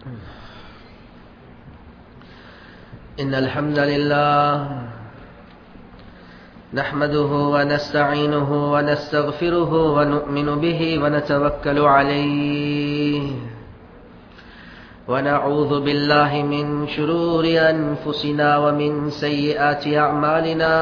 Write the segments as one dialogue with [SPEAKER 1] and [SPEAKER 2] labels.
[SPEAKER 1] إن الحمد لله نحمده ونستعينه ونستغفره ونؤمن به ونتوكل عليه ونعوذ بالله من شرور أنفسنا ومن سيئات أعمالنا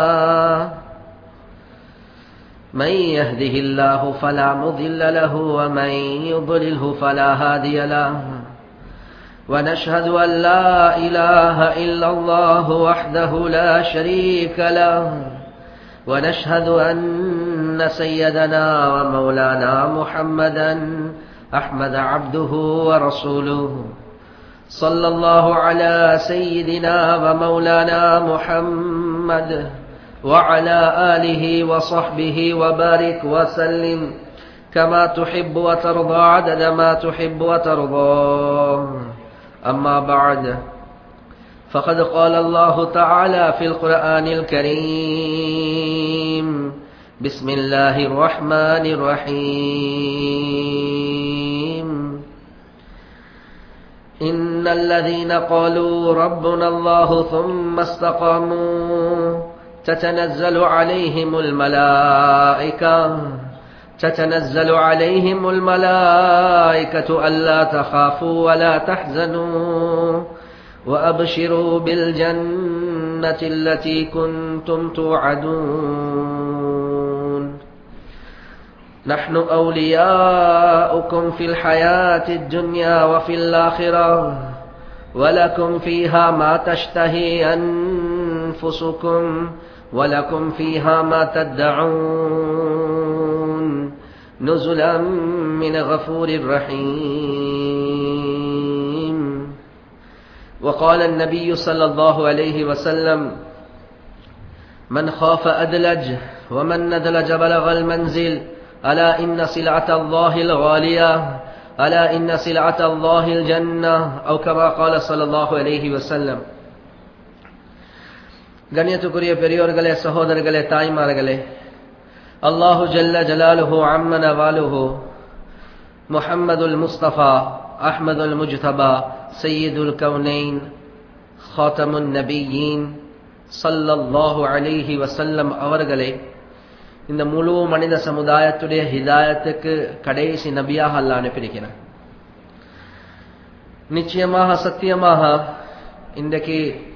[SPEAKER 1] من يهده الله فلا مضل له ومن يضلله فلا هادي له ونشهد أن لا إله إلا الله وحده لا شريك له ونشهد أن سيدنا ومولانا محمدا أحمد عبده ورسوله صلى الله على سيدنا ومولانا محمد وعلى آله وصحبه وبارك وسلم كما تحب وترضى عدد ما تحب وترضى أما بعد فقد قال الله تعالى في القرآن الكريم بسم الله الرحمن الرحيم إن الذين قالوا ربنا الله ثم استقاموا تتنزل عليهم الملائكة تتنزل عليهم الملائكة ألا تخافوا ولا تحزنوا وأبشروا بالجنة التي كنتم توعدون نحن أولياؤكم في الحياة الدنيا وفي الآخرة ولكم فيها ما تشتهي أنفسكم ولكم فيها ما تدعون نزلا من غفور رحيم وقال النبي صلى الله عليه وسلم من خاف أدلج ومن ندلج بلغ المنزل ألا إن سلعة الله الغالية ألا إن سلعة الله الجنة أو كما قال صلى الله عليه وسلم கண்ணியத்துக்குரிய பெரியோர்களே சகோதரர்களே தாய்மார்களே அல்லாஹு ஜல்ல ஜலாலுஹு அம்மன வாலுஹு முஹம்மதுல் முஸ்தபா அஹ்மதுல் முஜ்தபா சையீதுல் கவுனைன் ஹாத்தமுன் நபியீன் சல்லல்லாஹு அலிஹி வசல்லம் அவர்களே இந்த முழு மனித சமுதாயத்துடைய ஹிதாயத்துக்கு கடைசி நபியாக அல்ல அனுப்பியிருக்கிறார் நிச்சயமாக சத்தியமாக இன்றைக்கு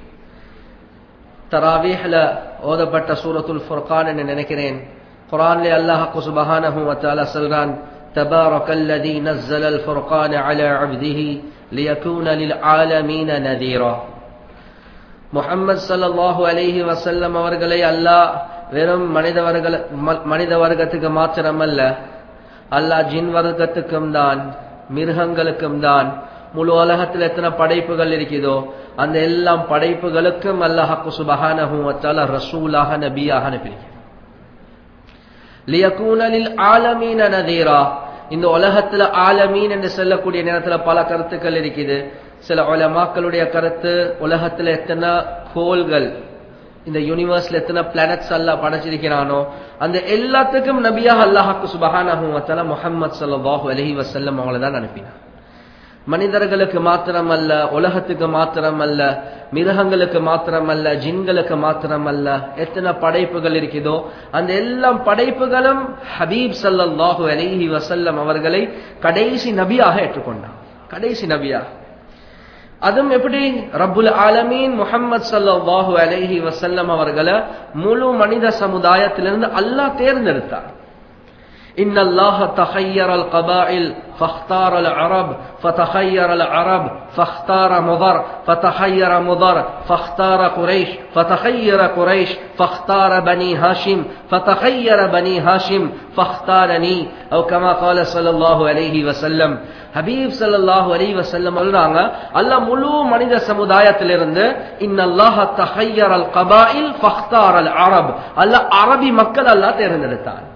[SPEAKER 1] தராவீஹ்ல ஓதப்பட்ட சூரத்துல் ஃபுர்கான் என்று நினைக்கிறேன் குரான்லே அல்லாஹ் சுபஹானஹு வ தஆலா சொல்றான் تبارك الذي نزل الفرقان على عبده ليكون للعالمين نذيرا முஹம்மது ஸல்லல்லாஹு அலைஹி வஸல்லம் அவர்களை அல்லாஹ் வெறும் மனித வர்க்க மனித வர்க்கத்துக்கு மாத்திரமல்ல அல்லாஹ் ஜின் வர்க்கத்துக்கும் தான் மிருகங்களுக்கும் தான் முழு உலகத்தில் எத்தனை படைப்புகள் இருக்குதோ அந்த எல்லாம் படைப்புகளுக்கும் அல்லாஹாக்கு சுபஹானஹு வத்தால ரசூலாக நபியாக அனுப்பியிருக்கிறார் லியகூனலில் ஆலமீன நதீரா இந்த உலகத்துல ஆலமீன் என்று சொல்லக்கூடிய நேரத்துல பல கருத்துக்கள் இருக்குது சில உலமாக்களுடைய கருத்து உலகத்துல எத்தனை கோள்கள் இந்த யூனிவர்ஸ்ல எத்தனை பிளானட்ஸ் அல்லாஹ் படைச்சிருக்கிறானோ அந்த எல்லாத்துக்கும் நபியாக அல்லாஹாக்கு சுபஹானஹு வத்தால முஹம்மது ஸல்லல்லாஹு அலைஹி வஸல்லம் அவங்கள தான் அனுப்பினார் மனிதர்களுக்கு மாத்திரமல்ல உலகத்துக்கு மாத்திரமல்ல மிருகங்களுக்கு மாத்திரமல்ல ஜின்களுக்கு மாத்திரமல்ல எத்தனை படைப்புகள் இருக்குதோ அந்த எல்லாம் படைப்புகளும் ஹபீப் சல்லாஹூ அலிஹி வசல்லம் அவர்களை கடைசி நபியாக ஏற்றுக்கொண்டான் கடைசி நபியா அதுவும் எப்படி ரப்புல் ஆலமீன் முகமது சல்லாஹூ அலஹி வசல்லம் அவர்களை முழு மனித சமுதாயத்திலிருந்து அல்லாஹ் தேர்ந்தெடுத்தார் إن الله تخير القبائل فاختار العرب فتخير العرب فاختار مضر فتخير مضر فاختار قريش فتخير قريش فاختار بني هاشم فتخير بني هاشم فاختارني أو كما قال صلى الله عليه وسلم ஹபீப் சல்லாஹூ அலி வசல்லம் சொல்றாங்க அல்லாஹ் முழு மனித சமுதாயத்திலிருந்து இன்னல்லாஹ தஹையர் அல் கபாயில் ஃபஹ்தார் அல் அரப் அல்லாஹ் அரபி மக்கள் அல்லாஹ் தேர்ந்தெடுத்தார்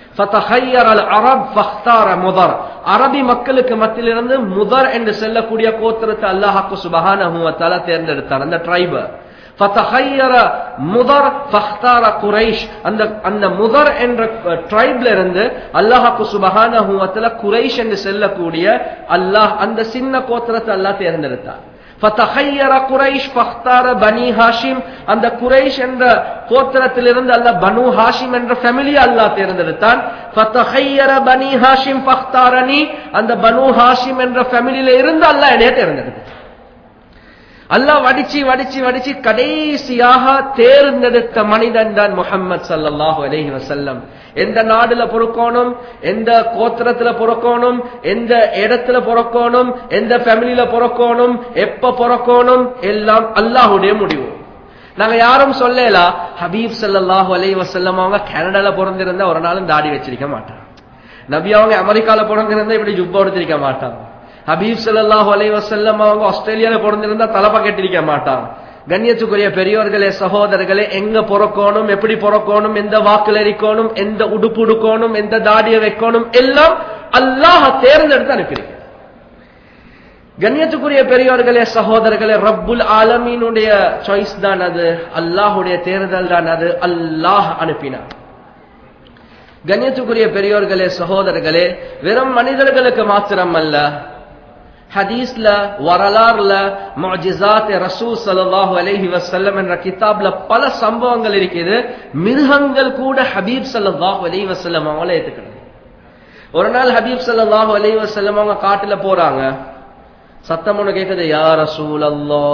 [SPEAKER 1] அரபி மக்களுக்கு மத்தியிலிருந்து முதர் என்று சொல்லக்கூடிய கோத்திரத்தை அல்லாஹாக்கு சுபஹான தேர்ந்தெடுத்தார் அந்த ட்ரைப ஃபதஹய்யர முதர் ஃபஹ்தார குரைஷ் அந்த அந்த முதர் என்ற ட்ரைப்ல இருந்து அல்லாஹ்க்கு சுபஹானஹு வ தஆலா குரைஷ் என்று சொல்லக்கூடிய அல்லாஹ் அந்த சின்ன கோத்திரத்தை அல்லாஹ் தேர்ந்தெடுத்தார் ஃபதஹய்யர குரைஷ் ஃபஹ்தார பனி ஹாஷிம் அந்த குரைஷ் என்ற கோத்திரத்திலிருந்து அல்லாஹ் பனு ஹாஷிம் என்ற ஃபேமிலி அல்லாஹ் தேர்ந்தெடுத்தான் ஃபதஹய்யர பனி ஹாஷிம் ஃபஹ்தாரனி அந்த பனு ஹாஷிம் என்ற ஃபேமிலியில இருந்து அல்லாஹ் என்னைய தேர்ந்தெடுத்தான் அல்லாஹ் வடிச்சு வடிச்சு வடிச்சு கடைசியாக தேர்ந்தெடுத்த மனிதன் தான் முகமது சல்லாஹு அலஹி வசல்லம் எந்த நாடுல பொறுக்கணும் எந்த கோத்திரத்துல பொறுக்கணும் எந்த இடத்துல பொறுக்கணும் எந்த ஃபேமிலியில பொறுக்கணும் எப்ப பொறுக்கணும் எல்லாம் அல்லாஹுடைய முடிவு நாங்க யாரும் சொல்லலா ஹபீப் சல்லாஹு அலஹி வசல்லம் அவங்க கனடால பிறந்திருந்தா ஒரு நாளும் தாடி வச்சிருக்க மாட்டாங்க நபி அவங்க அமெரிக்கால பிறந்திருந்தா இப்படி ஜுப்பா எடுத்திருக்க மாட்டாங்க ஹபீப் சல்லாஹு அலை வசல்லம் அவங்க ஆஸ்திரேலியால பிறந்திருந்தா தலைப்பா கட்டிருக்க மாட்டாங்க கண்ணியத்துக்குரிய பெரியோர்களே சகோதரர்களே எங்க பிறக்கணும் எப்படி பிறக்கணும் எந்த வாக்குல இருக்கணும் எந்த உடுப்பு உடுக்கணும் எந்த தாடிய வைக்கணும் எல்லாம் அல்லாஹ் தேர்ந்தெடுத்து அனுப்பியிருக்க கண்ணியத்துக்குரிய பெரியோர்களே சகோதரர்களே ரப்புல் ஆலமீனுடைய சாய்ஸ் தான் அது அல்லாஹுடைய தேர்தல் தான் அது அல்லாஹ் அனுப்பினார் கண்ணியத்துக்குரிய பெரியோர்களே சகோதரர்களே வெறும் மனிதர்களுக்கு மாத்திரம் அல்ல ஹதீஸ்ல வரலாறுல முஜிசாத் ரசூல் சல்லாஹூ அலைஹி வசல்லம் என்ற கிதாப்ல பல சம்பவங்கள் இருக்குது மிருகங்கள் கூட ஹபீப் சல்லாஹூ அலைஹி வசல்லம் அவங்கள ஏத்துக்கிறது ஒரு நாள் ஹபீப் சல்லாஹூ அலைஹி வசல்லம் அவங்க காட்டுல போறாங்க சத்தம் ஒண்ணு கேட்குது யா ரசூல் அல்லா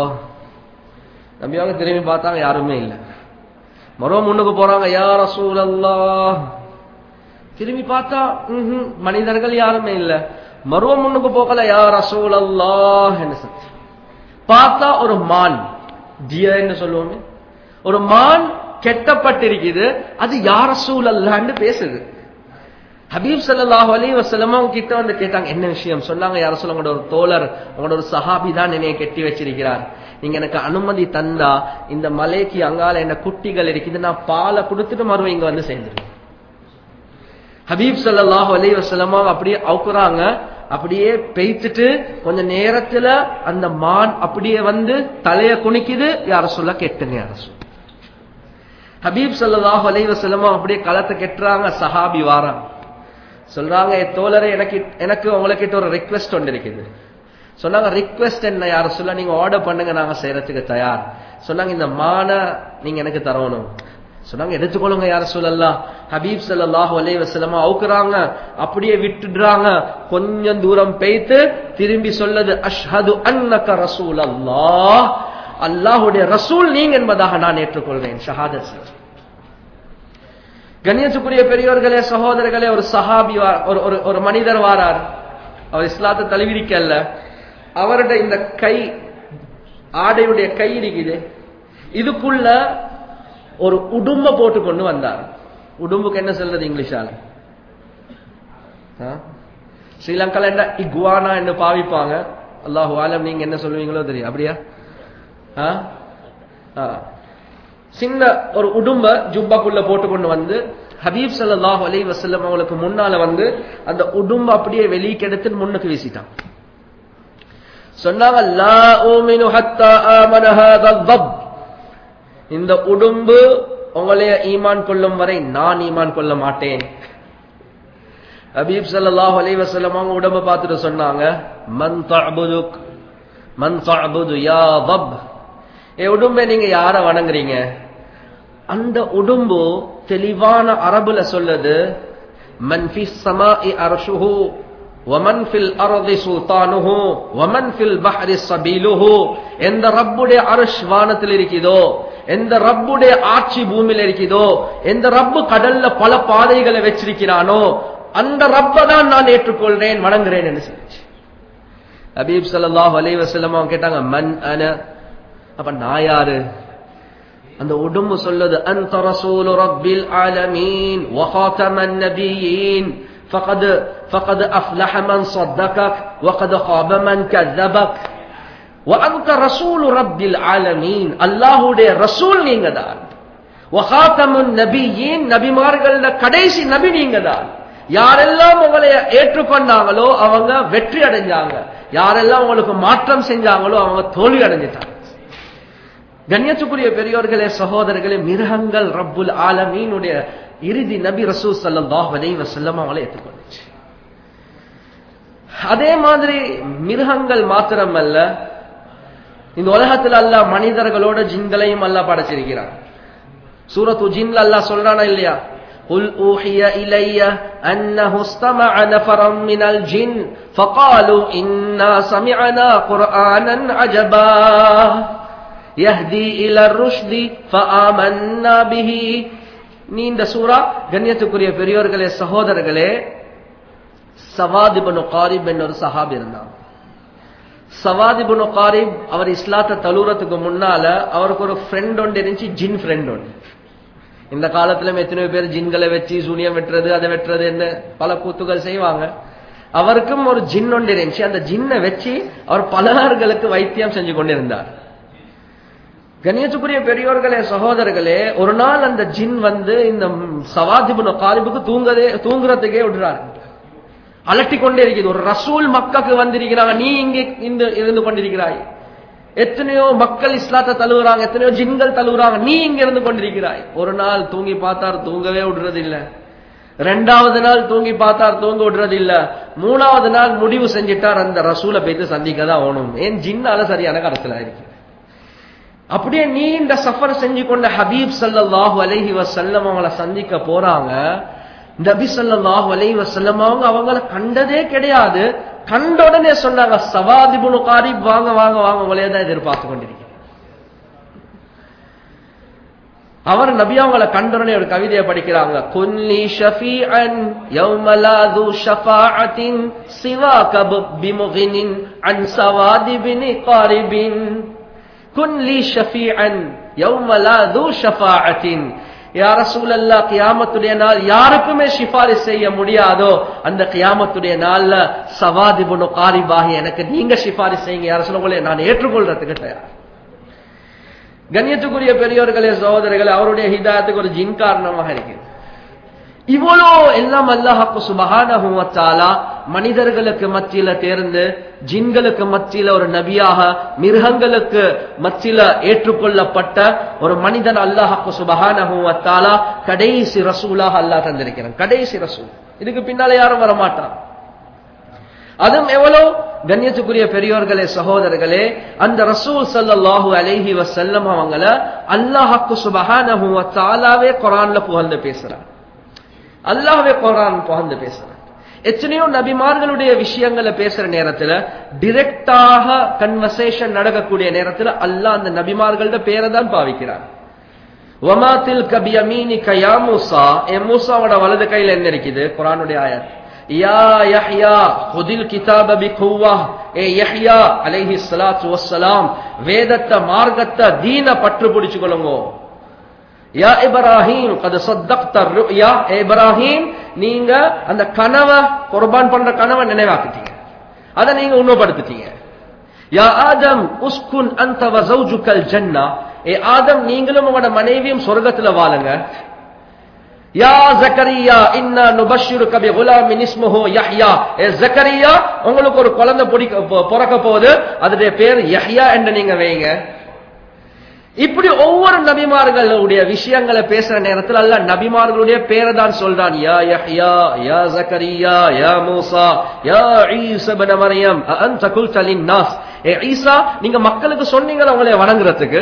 [SPEAKER 1] நம்பி அவங்க திரும்பி பார்த்தாங்க யாருமே இல்லை மரோ முன்னுக்கு போறாங்க யா ரசூல் அல்லா திரும்பி பார்த்தா மனிதர்கள் யாருமே இல்லை மருவ முன்னுக்கு போகல யா ரசூல் அல்லாஹ் என்ன சத்தி பார்த்தா ஒரு மான் டியர் என்று சொல்லுவோமே ஒரு மான் கெட்டப்பட்டிருக்குது அது யா ரசூல் அல்லான்னு பேசுது ஹபீப் சல்லாஹ் அலி வசலம் அவங்க கிட்ட வந்து கேட்டாங்க என்ன விஷயம் சொன்னாங்க யார சொல்ல உங்களோட ஒரு தோழர் உங்களோட ஒரு சஹாபி தான் என்னைய கெட்டி வச்சிருக்கிறார் நீங்க எனக்கு அனுமதி தந்தா இந்த மலைக்கு அங்கால என்ன குட்டிகள் இருக்குது நான் பாலை கொடுத்துட்டு மறுவ இங்க வந்து சேர்ந்துருவேன் ஹபீப் சல்லாஹ் அலி வசலமா அப்படியே அவுக்குறாங்க அப்படியே பெய்த்துட்டு கொஞ்ச நேரத்துல அந்த மான் அப்படியே வந்து தலைய குனிக்குது யார சொல்ல கெட்டுங்க யார சொல்ல ஹபீப் சல்லாஹ் அலி வசலமா அப்படியே களத்தை கெட்டுறாங்க சஹாபி வாராங்க சொல்றாங்க தோழரை எனக்கு எனக்கு உங்ககிட்ட ஒரு ரிக்வெஸ்ட் ஒன்று இருக்குது சொன்னாங்க ரிக்வெஸ்ட் என்ன யார சொல்ல நீங்க ஆர்டர் பண்ணுங்க நாங்க செய்யறதுக்கு தயார் சொன்னாங்க இந்த மான நீங்க எனக்கு தரணும் சொன்னாங்க எடுத்துக்கொள்ளுங்க யார சொல்லலாம் ஹபீப் சல்லாஹூ அலே வசலமா அவுக்குறாங்க அப்படியே விட்டுடுறாங்க கொஞ்சம் தூரம் பெய்த்து திரும்பி சொல்லது அஷ்ஹது அன்னக ரசூல் அல்லாஹ் அல்லாஹுடைய ரசூல் நீங்க என்பதாக நான் ஏற்றுக்கொள்வேன் ஷஹாதத் கண்ணியத்துக்குரிய பெரியோர்களே சகோதரர்களே ஒரு சஹாபி ஒரு ஒரு மனிதர் வாரார் அவர் இஸ்லாத்தை தழுவிரிக்கல்ல அவருடைய இந்த கை ஆடையுடைய கை இருக்குது இதுக்குள்ள ஒரு உடும்ப போட்டு கொண்டு வந்தார் உடும்புக்கு என்ன சொல்றது இங்கிலீஷால ஸ்ரீலங்கால என்ன இக்வானா என்று பாவிப்பாங்க அல்லாஹு ஆலம் நீங்க என்ன சொல்லுவீங்களோ தெரியும் அப்படியா சின்ன ஒரு உடும்ப ஜுப்பாக்குள்ள போட்டு கொண்டு வந்து ஹபீப் சல்லாஹ் அலி வசல்லம் அவங்களுக்கு முன்னால வந்து அந்த உடும்ப அப்படியே வெளியே கெடுத்து முன்னுக்கு வீசிட்டான் சொன்னாங்க இந்த உடும்பு உங்களைய ஈமான் கொள்ளும் வரை நான் ஈமான் கொள்ள மாட்டேன் ஹபீப் சல்லாஹ் அலி வசல்லம் அவங்க உடம்ப பார்த்துட்டு சொன்னாங்க மன் தஅபுதுக் மன் தஅபுது யா தப் ஏ உடும்பை நீங்க யார வணங்குறீங்க அந்த உடும்பு தெளிவான அரபுல சொல்லுது மன் ஃபி ஸமாஇ அர்ஷுஹு ومن في الارض سلطانه ومن في البحر سبيله எந்த ரப்புடைய அர்ஷ் வானத்தில் இருக்குதோ எந்த ரப்புடைய ஆட்சி பூமியில இருக்குதோ எந்த ரப்பு கடல்ல பல பாதைகளை வச்சிருக்கிறானோ அந்த ரப்ப தான் நான் ஏற்றுக்கொள்றேன் வணங்குறேன் என்று சொல்லிச்சு ஹபீப் சல்லாஹ் அலி வசல்லம் அவங்க கேட்டாங்க மன் அன அப்ப நான் யாரு அந்த உடம்பு சொல்லுது அந்த ரசூல் ரப்பில் ஆலமீன் وخاتم النبيين فقد فقد افلح من صدقك وقد خاب من كذبك وانت رسول رب العالمين அல்லாஹ்வுடைய ரசூல் நீங்க தான் وخاتم النبيين நபிமார்கள்ல கடைசி நபி நீங்க தான் யாரெல்லாம் உங்களை ஏற்றுக்கொண்டாங்களோ அவங்க வெற்றி அடைஞ்சாங்க யாரெல்லாம் உங்களுக்கு மாற்றம் செஞ்சாங்களோ அவங்க தோல்வி அடைஞ்சிட்டாங்க கண்ணியத்துக்குரிய பெரியோர்களே சகோதரர்களே மிருகங்கள் ரப்புல் ஆலமீனுடைய இறுதி நபி ரசூ சல்லாஹ் அலைஹி வஸல்லம் அவங்களை ஏற்றுக்கொண்டுச்சு அதே மாதிரி மிருகங்கள் மாத்திரமல்ல இந்த உலகத்தில் அல்லாஹ் மனிதர்களோட ஜின்களையும் அல்லாஹ் படைச்சிருக்கிறான் சூரத்து ஜின்ல அல்லாஹ் சொல்றானா இல்லையா قل أوحي إلي أنه استمع نفرا من الجن فقالوا إنا سمعنا قرآنا عجبا يهدي إلى الرشد فآمنا به நீ இந்த சூரா கண்ணியத்துக்குரிய பெரியோர்களே சகோதரர்களே சவாதிபனு காரிப் என்ற ஒரு சஹாபி இருந்தான் சவாதிபுனு காரிப் அவர் இஸ்லாத்தை தழுவுறதுக்கு முன்னால அவருக்கு ஒரு ஃப்ரெண்ட் ஒன்று இருந்துச்சு ஜின் ஃப்ரெண்ட் ஒன்று இந்த காலத்துல எத்தனையோ பேர் ஜின்களை வச்சு சூனியம் வெட்டுறது அதை வெட்டுறது என்ன பல கூத்துகள் செய்வாங்க அவருக்கும் ஒரு ஜின் ஒன்று இருந்துச்சு அந்த ஜின்னை வச்சு அவர் பலர்களுக்கு வைத்தியம் செஞ்சு கொண்டிருந்தார் கண்ணியத்துக்குரிய பெரியோர்களே சகோதரர்களே ஒரு நாள் அந்த ஜின் வந்து இந்த சவாதிபுன காலிபுக்கு தூங்கதே தூங்குறதுக்கே விடுறாரு அலட்டி கொண்டே இருக்குது ஒரு ரசூல் மக்காக்கு வந்திருக்கிறாங்க நீ இங்கே இந்த இருந்து கொண்டிருக்கிறாய் எத்தனையோ மக்கள் இஸ்லாத்தை தழுவுறாங்க எத்தனையோ ஜின்கள் தழுவுறாங்க நீ இங்க இருந்து கொண்டிருக்கிறாய் ஒரு நாள் தூங்கி பார்த்தார் தூங்கவே விடுறது இல்ல ரெண்டாவது நாள் தூங்கி பார்த்தார் தூங்க விடுறது இல்ல மூணாவது நாள் முடிவு செஞ்சிட்டார் அந்த ரசூலை போய்த்து சந்திக்க தான் ஆகணும் ஏன் ஜின்னால சரியான கடத்துல இருக்கு அப்படியே நீண்ட சஃபர் செஞ்சு கொண்ட ஹபீப் சல்லாஹூ அலஹி வசல்லம் அவங்கள சந்திக்க போறாங்க நபி சல்லாஹூ அலஹி வசல்லம் அவங்க அவங்கள கண்டதே கிடையாது கண்ட உடனே சொன்னாங்க சவாதிபுனு காரிப் வாங்க வாங்க வாங்க உங்களையே தான் எதிர்பார்த்து கொண்டிருக்கிறேன் அவர் நபி அவங்கள கண்டுடனே ஒரு கவிதையை படிக்கிறாங்க குல்லி ஷஃபீஅன் யௌமலாது ஷஃபாஅத்தின் சிவாக பிமுகினின் அன் சவாதிபினி காரிபின் குன்லி ஷஃபீஅன் யௌமலாது ஷஃபாஅத்தின் யார சூழல்லா கியாமத்துடைய நாள் யாருக்குமே சிபாரிசு செய்ய முடியாதோ அந்த கியாமத்துடைய நாள்ல சவாதிபுனு காரிபாகி எனக்கு நீங்க சிபாரிசு செய்யுங்க யார சொல்ல நான் ஏற்றுக்கொள்றதுக்கு தயார் கண்ணியத்துக்குரிய பெரியோர்களே சகோதரர்களே அவருடைய ஹிதாயத்துக்கு ஒரு ஜின் காரணமாக இருக்கு இவ்வளோ எல்லாம் அல்லாஹாக்கு சுபகான மனிதர்களுக்கு மத்தியில தேர்ந்து ஜின்களுக்கு மத்தியில ஒரு நபியாக மிருகங்களுக்கு மத்தியில ஏற்றுக்கொள்ளப்பட்ட ஒரு மனிதன் அல்லாஹாக்கு சுபகான கடைசி ரசூலாக அல்லாஹ் தந்திருக்கிறான் கடைசி ரசூல் இதுக்கு பின்னால யாரும் வரமாட்டான் அதுவும் எவ்வளவு கண்ணியத்துக்குரிய பெரியோர்களே சகோதரர்களே அந்த ரசூல் சல்லாஹூ அலைஹி வசல்லம் அவங்கள அல்லாஹாக்கு சுபகானஹு தாலாவே குரான்ல புகழ்ந்து பேசுறான் அல்லாஹ்வே குரான் புகழ்ந்து பேசுறான் எத்தனையோ நபிமார்களுடைய விஷயங்களை பேசுற நேரத்துல டிரெக்டாக கன்வர்சேஷன் நடக்கக்கூடிய நேரத்துல அல்லாஹ் அந்த நபிமார்களோட பேரை தான் பாவிக்கிறான் வமாத்தில் கபியமீனி கயா மூசா என் மூசாவோட வலது கையில என்ன இருக்குது குரானுடைய ஆயத் யா யஹ்யா ஹுதில் கிதாப பிகுவா ஏ யஹ்யா அலைஹி ஸலாத்து வஸ்ஸலாம் வேதத்தை மார்க்கத்தை தீன பற்று பிடிச்சு கொள்ளுங்கோ யா இப்ராஹிம் கத சத்தக்த ருயா இப்ராஹிம் நீங்க அந்த கனவை குர்பான் பண்ற கனவை நினைவாக்கிட்டீங்க அதை நீங்க உண்மைப்படுத்திட்டீங்க யா ஆதம் உஸ்குன் அந்த வ ஜௌஜுக்கல் ஜன்னா ஏ ஆதம் நீங்களும் உங்களோட மனைவியும் சொர்க்கத்துல வாழுங்க யா ஜக்கரியா இன்னா நுபஷிருக பி குலாமின் இஸ்முஹு யஹ்யா ஏ ஜக்கரியா உங்களுக்கு ஒரு குழந்தை பிறக்க போகுது அதோட பேர் யஹ்யா என்று நீங்க வைங்க இப்படி ஒவ்வொரு நபிமார்களுடைய விஷயங்களை பேசுற நேரத்தில் அல்ல நபிமார்களுடைய பேரை தான் சொல்றான் யா யஹ்யா யா ஜக்கரியா யா மூசா யா ஈசா இப்னு மரியம் அன்த குல்த லின்னாஸ் ஏ ஈசா நீங்க மக்களுக்கு சொன்னீங்களா உங்களை வணங்குறதுக்கு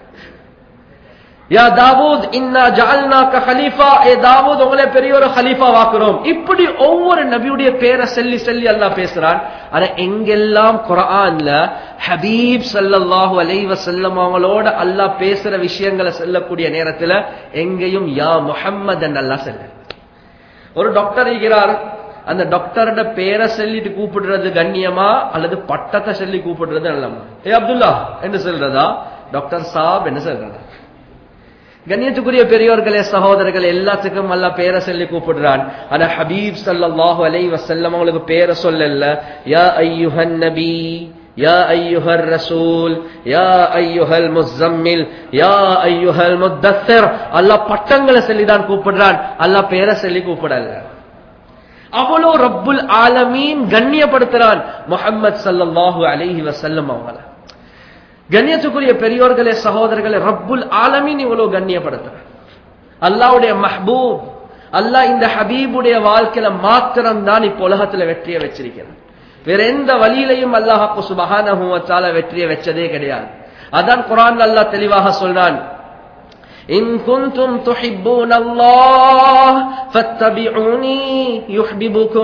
[SPEAKER 1] யா தாவூத் இன்னா ஜஅல்னாக ஹலீஃபா ஏ தாவூத் உங்களை பெரிய ஒரு ஹலீஃபா வாக்குறோம் இப்படி ஒவ்வொரு நபியுடைய பேரை சொல்லி சொல்லி அல்லாஹ் பேசுறான் ஆனா எங்கெல்லாம் குர்ஆன்ல ஹபீப் ஸல்லல்லாஹு அலைஹி வஸல்லம் அவங்களோட அல்லாஹ் பேசுற விஷயங்களை சொல்லக்கூடிய நேரத்துல எங்கேயும் யா முஹம்மது அல்லாஹ் சொல்ல ஒரு டாக்டர் இருக்கிறார் அந்த டாக்டரோட பேரை சொல்லிட்டு கூப்பிடுறது கண்ணியமா அல்லது பட்டத்தை சொல்லி கூப்பிடுறது நல்லமா ஏ அப்துல்லா என்று சொல்றதா டாக்டர் சாப் என்ன சொல்றதா கண்ணியத்துக்குரிய பெரியோர்களே சகோதரர்கள் எல்லாத்துக்கும் அல்ல பேரை சொல்லி கூப்பிடுறான் ஆனா ஹபீப் சல்லாஹூ அலை வசல்லம் அவங்களுக்கு பேரை சொல்லல யா ஐயுஹன் நபி யா ஐயுஹர் ரசூல் யா ஐயுஹல் முஸம்மில் யா ஐயுஹல் முத்தஸ்ஸிர் அல்லாஹ் பட்டங்களை சொல்லி தான் கூப்பிடுறான் அல்லாஹ் பேரை சொல்லி கூப்பிடல அவ்வளோ ரப்புல் ஆலமீன் கண்ணியப்படுத்துறான் முஹம்மது சல்லல்லாஹு அலைஹி வசல்லம் அவங்கள கண்ணியத்துக்குரிய பெரியோர்களே சகோதரர்களே ரப்புல் ஆலமீன் இவ்வளவு கண்ணியப்படுத்துற அல்லாவுடைய மஹ்பூப் அல்லாஹ் இந்த ஹபீபுடைய வாழ்க்கையில மாத்திரம் தான் இப்ப உலகத்துல வெற்றியை வச்சிருக்கிறான் வேற எந்த வழியிலையும் அல்லாஹாக்கு சுபஹானஹு வ தஆலா வெற்றியை வச்சதே கிடையாது அதான் குர்ஆன்ல அல்லாஹ் தெளிவாக சொல்றான் إن كنتم تحبون الله فاتبعوني يحببكم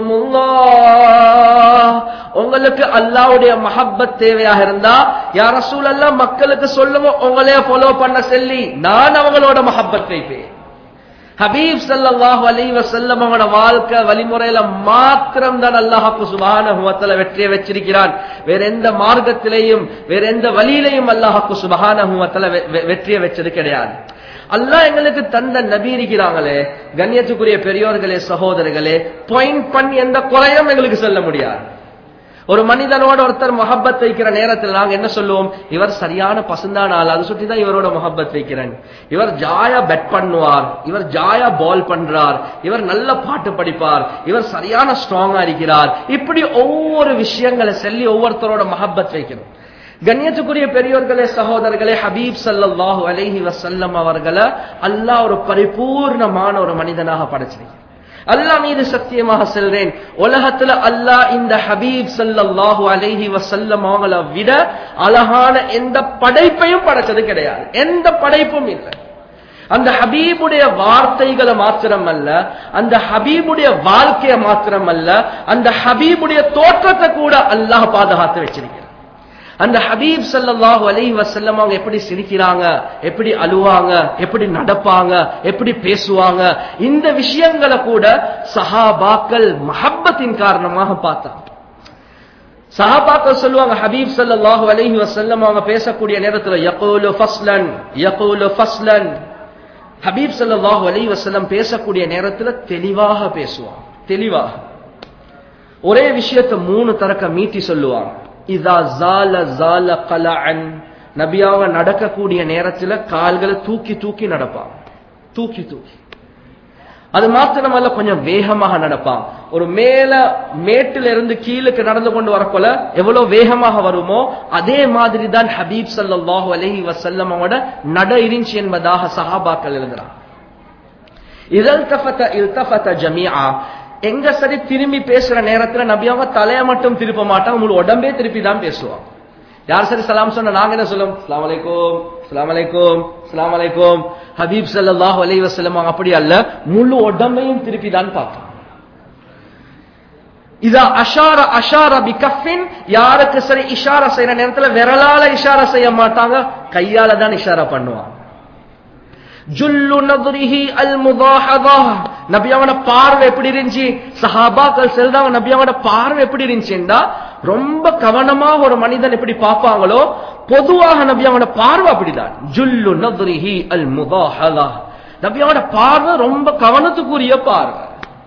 [SPEAKER 1] الله உங்களுக்கு அல்லாஹ்வுடைய மஹப்பத் தேவையாக இருந்தா யா ரசூலல்லாஹ் மக்களுக்கு சொல்லுவோம் உங்களையே ஃபாலோ பண்ண சொல்லி நான் அவங்களோட மஹப்பத் வைப்பேன் ஹபீப் ஸல்லல்லாஹு அலைஹி வஸல்லம் அவனோட வாழ்க்கை வழிமுறையில மாத்திரம் தான் அல்லாஹ்வுக்கு சுப்ஹானஹு வ தஆலா வெற்றியை வச்சிருக்கிறான் வேற எந்த மார்க்கத்திலேயும் வேற எந்த வழியிலையும் அல்லாஹ்வுக்கு சுப்ஹானஹு வ தஆலா வெற்றியை வச்சது கிடையாது அல்லாஹ் எங்களுக்கு தந்த நபி இருக்கிறாங்களே கண்ணியத்துக்குரிய பெரியோர்களே சகோதரர்களே பாயிண்ட் பண்ணி எந்த குறையும் எங்களுக்கு சொல்ல முடியாது ஒரு மனிதனோட ஒருத்தர் மொஹப்பத் வைக்கிற நேரத்தில் நாங்க என்ன சொல்லுவோம் இவர் சரியான பசுந்தான ஆள் அது சுட்டி தான் இவரோட மொஹப்பத் வைக்கிறேன் இவர் ஜாயா பெட் பண்ணுவார் இவர் ஜாயா பால் பண்றார் இவர் நல்ல பாட்டு படிப்பார் இவர் சரியான ஸ்ட்ராங்கா இருக்கிறார் இப்படி ஒவ்வொரு விஷயங்களை சொல்லி ஒவ்வொருத்தரோட மொஹப்பத் வைக்கணும் கண்ணியத்துக்குரிய பெரியோர்களே சகோதரர்களே ஹபீப் சல்லாஹூ அலைஹி வசல்லம் அவர்களை அல்லாஹ் ஒரு பரிபூர்ணமான ஒரு மனிதனாக படைச்சிருக்கிறார் அல்லாஹ் மீது சத்தியமாக செல்றேன் உலகத்துல அல்லாஹ் இந்த ஹபீப் சல்லாஹூ அலைஹி வசல்லம் அவங்களை விட அழகான எந்த படைப்பையும் படைச்சது கிடையாது எந்த படைப்பும் இல்லை அந்த ஹபீபுடைய வார்த்தைகளை மாத்திரம் அல்ல அந்த ஹபீபுடைய வாழ்க்கையை மாத்திரம் அல்ல அந்த ஹபீபுடைய தோற்றத்தை கூட அல்லாஹ் பாதுகாத்து வச்சிருக்கிறார் அந்த ஹபீப் சல்லாஹு அலைஹி வசல்லம் அவங்க எப்படி சிரிக்கிறாங்க எப்படி அழுவாங்க எப்படி நடப்பாங்க எப்படி பேசுவாங்க இந்த விஷயங்களை கூட சஹாபாக்கள் மஹப்பத்தின் காரணமாக பார்த்தாங்க சஹாபாக்கள் சொல்லுவாங்க ஹபீப் சல்லாஹு அலைஹி வசல்லம் அவங்க பேசக்கூடிய நேரத்தில் யகூலு ஃபஸ்லன் யகூலு ஃபஸ்லன் ஹபீப் சல்லாஹு அலைஹி வசல்லம் பேசக்கூடிய நேரத்தில் தெளிவாக பேசுவாங்க தெளிவாக ஒரே விஷயத்தை மூணு தரக்க மீட்டி சொல்லுவாங்க இதா ஜால ஜால கலஅன் நபியாவ நடக்கக்கூடிய நேரத்துல கால்களை தூக்கி தூக்கி நடப்பாங்க தூக்கி தூக்கி அது மாத்திரமல்ல கொஞ்சம் வேகமாக நடப்பாங்க ஒரு மேல மேட்டில இருந்து கீழுக்கு நடந்து கொண்டு வரப்போல எவ்வளவு வேகமாக வருமோ அதே மாதிரி தான் ஹபீப் சல்லாஹூ அலஹி வசல்லமோட நட இருந்துச்சு என்பதாக சஹாபாக்கள் எழுதுறாங்க இதழ் தஃபத்த இல்தஃபத்த ஜமியா எங்க சரி திரும்பி பேசுற நேரத்துல நபியாவ தலைய மட்டும் திருப்ப மாட்டாங்க உங்களுக்கு உடம்பே திருப்பி தான் பேசுவாங்க யார் சரி சலாம் சொன்ன நாங்க என்ன சொல்லும் சலாம் அலைக்கும் சலாம் அலைக்கும் சலாம் அலைக்கும் ஹபீப் சல்லாஹ் அலி வசலம் அப்படி அல்ல முழு உடம்பையும் திருப்பி தான் பார்ப்போம் இதா அஷார அஷார பி கஃபின் யாருக்கு சரி இஷாரா செய்யற நேரத்துல விரலால இஷாரா செய்ய மாட்டாங்க கையால தான் இஷாரா பண்ணுவாங்க ஜுல்லு நதுரிஹி அல் முதாஹதா நபியாவோட பார்வை எப்படி இருந்துச்சு சஹாபாக்கள் செல்றாங்க நபியாவோட பார்வை எப்படி இருந்துச்சுன்னா ரொம்ப கவனமா ஒரு மனிதன் எப்படி பார்ப்பாங்களோ பொதுவாக நபியாவோட பார்வை அப்படிதான் ஜுல்லு நதுரிஹி அல் முதாஹதா நபியாவோட பார்வை ரொம்ப கவனத்துக்குரிய பார்வை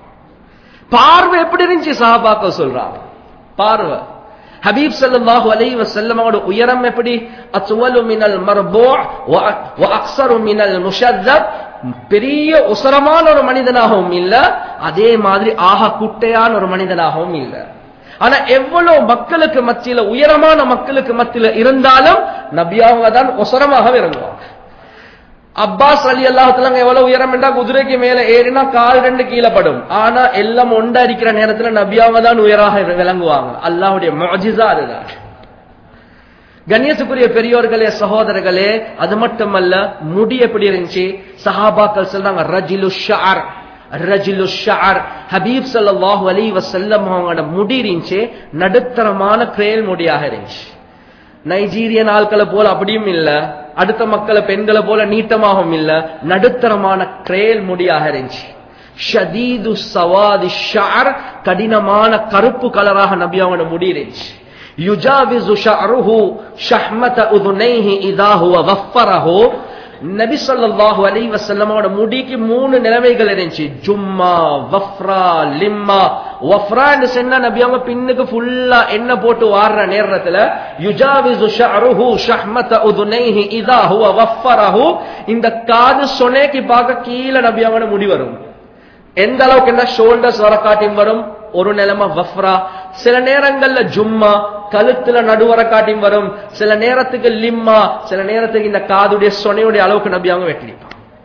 [SPEAKER 1] பார்வை எப்படி இருந்துச்சு சஹாபாக்கள் சொல்றாங்க பார்வை ஹபீப் சல்லாஹு அலை வசல்லமோட உயரம் எப்படி அச்சுவலு மினல் மர்போ அக்சரு மினல் முஷத்தப் பெரிய உசரமான ஒரு மனிதனாகவும் இல்ல அதே மாதிரி ஆக குட்டையான ஒரு மனிதனாகவும் இல்ல ஆனா எவ்வளவு மக்களுக்கு மத்தியில உயரமான மக்களுக்கு மத்தியில இருந்தாலும் நபியாவங்க தான் உசரமாக இறங்குவாங்க அப்பாஸ் அலி அல்லாஹத்துல எவ்வளவு உயரம் என்றா குதிரைக்கு மேல ஏறினா கால் ரெண்டு கீழே படும் ஆனா எல்லாம் ஒண்டா இருக்கிற நேரத்துல நபியாவ தான் உயராக விளங்குவாங்க அல்லாஹுடைய மஜிசா அதுதான் கண்ணியத்துக்குரிய பெரியோர்களே சகோதரர்களே அது மட்டுமல்ல முடி எப்படி இருந்துச்சு சஹாபாக்கள் சொல்றாங்க ரஜிலு ஷார் ரஜிலு ஷார் ஹபீப் சல்லாஹூ அலி வசல்லம் அவங்களோட முடி இருந்துச்சு நடுத்தரமான கிரேல் முடியாக இருந்துச்சு நைஜீரியன் ஆட்களை போல அப்படியும் இல்ல அடுத்த மக்களை பெண்களை போல நீட்டமாகவும் இல்ல நடுத்தரமான கிரேல் முடியாக இருந்துச்சு ஷதீது சவாதி ஷார் கடினமான கருப்பு கலராக நபி அவனோட முடி இருந்துச்சு யுஜாவிசு ஷஅருஹு ஷஹ்மத உதுனைஹி இதா ஹுவ வஃபரஹு நபி ஸல்லல்லாஹு அலைஹி வஸல்லமோட முடிக்கு மூணு நிலைமைகள் இருந்துச்சு ஜும்மா வஃப்ரா லிம்மா வஃப்ரான்னு சொன்னா நபி அவங்க பின்னுக்கு ஃபுல்லா எண்ணெய் போட்டு வாடுற நேரத்துல யுஜாவிசு ஷஅருஹு ஷஹ்மத உதுனைஹி இதா ஹுவ வஃபரஹு இந்த காது சொனேக்கு பார்க்க கீழே நபி அவங்களோட முடி வரும் எந்த அளவுக்கு என்ன ஷோல்டர்ஸ் வர காட்டியும் வரும் ஒரு நிலைமை வஃப்ரா சில நேரங்கள்ல ஜும்மா கழுத்துல நடுவர காட்டியும் வரும் சில நேரத்துக்கு லிம்மா சில நேரத்துக்கு இந்த காதுடைய சொனையுடைய அளவுக்கு நபி அவங்க வெட்டிப்பான்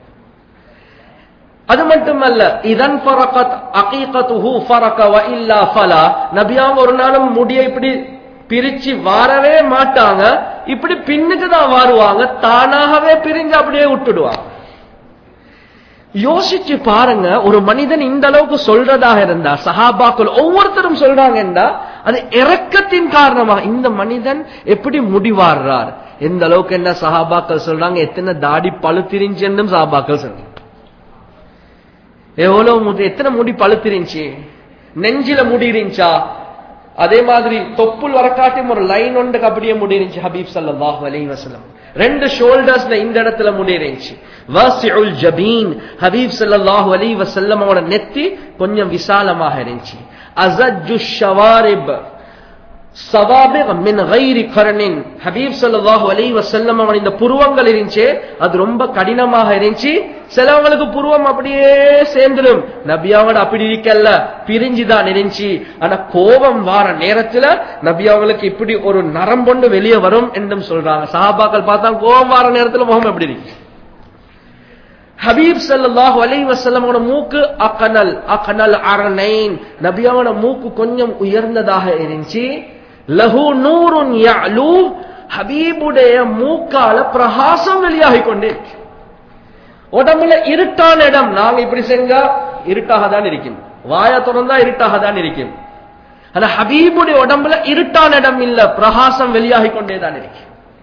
[SPEAKER 1] அது மட்டுமல்ல இதன் ஃபரகத் அகீகத்துஹு ஃபரக வ இல்லா ஃபலா நபியாங்க ஒரு நாளும் முடியை இப்படி பிரிச்சு வாரவே மாட்டாங்க இப்படி பின்னுக்கு தான் வாருவாங்க தானாகவே பிரிஞ்சு அப்படியே விட்டுடுவாங்க யோசிச்சு பாருங்க ஒரு மனிதன் இந்த அளவுக்கு சொல்றதாக இருந்தா சஹாபாக்கள் ஒவ்வொருத்தரும் சொல்றாங்கன்றா அது இறக்கத்தின் காரணமா இந்த மனிதன் எப்படி முடிவாடுறார் எந்த அளவுக்கு என்ன சஹாபாக்கள் சொல்றாங்க எத்தனை தாடி பழுத்திரிஞ்சுன்னு சஹாபாக்கள் சொல்றாங்க எவ்வளவு முடி எத்தனை முடி பழுத்திருந்துச்சு நெஞ்சில முடி இருந்துச்சா அதே மாதிரி தொப்புள் வரக்காட்டியும் ஒரு லைன் ஒன்றுக்கு அப்படியே முடி இருந்துச்சு ஹபீப் சல்லாஹ் அலைஹி வஸல்லம் ரெண்டு ஷோல்டர்ஸ்ல இந்த இடத்துல முடி இருந்துச்சு வாசிஉல் ஜபீன் ஹபீப் ஸல்லல்லாஹு அலைஹி வஸல்லம் அவரோட நெத்தி கொஞ்சம் விசாலமாக இருந்துச்சு அஸஜ்ஜு ஷவாரிப் சவாபிக் மின் கைரி கரணின் ஹபீப் ஸல்லல்லாஹு அலைஹி வஸல்லம் அவன் இந்த புருவங்கள் இருந்துச்சு அது ரொம்ப கடினமாக இருந்துச்சு சிலவங்களுக்கு புருவம் அப்படியே சேர்ந்துடும் நபியாவோட அப்படி இருக்கல்ல பிரிஞ்சுதான் இருந்துச்சு ஆனா கோபம் வார நேரத்துல நபியாவங்களுக்கு இப்படி ஒரு நரம்பொண்டு வெளியே வரும் என்றும் சொல்றாங்க சஹாபாக்கள் பார்த்தா கோபம் வார நேரத்துல முகம் எப்படி இருக்கு ஹபீப் ஸல்லல்லாஹு அலைஹி வஸல்லமோட மூக்கு அகனல் அகனல் அரனைன் நபியாவோட மூக்கு கொஞ்சம் உயர்ந்ததாக இருந்துச்சு லஹு நூருன் யஅலு ஹபீபுடைய மூக்கால பிரகாசம் வெளியாகி கொண்டே இருக்கு உடம்புல இருட்டான இடம் நாங்க இப்படி செஞ்சா இருட்டாக தான் இருக்கும் வாய திறந்தா இருட்டாக தான் இருக்கும் ஆனா ஹபீபுடைய உடம்புல இருட்டான இடம் இல்ல பிரகாசம் வெளியாகி கொண்டே தான் இருக்கு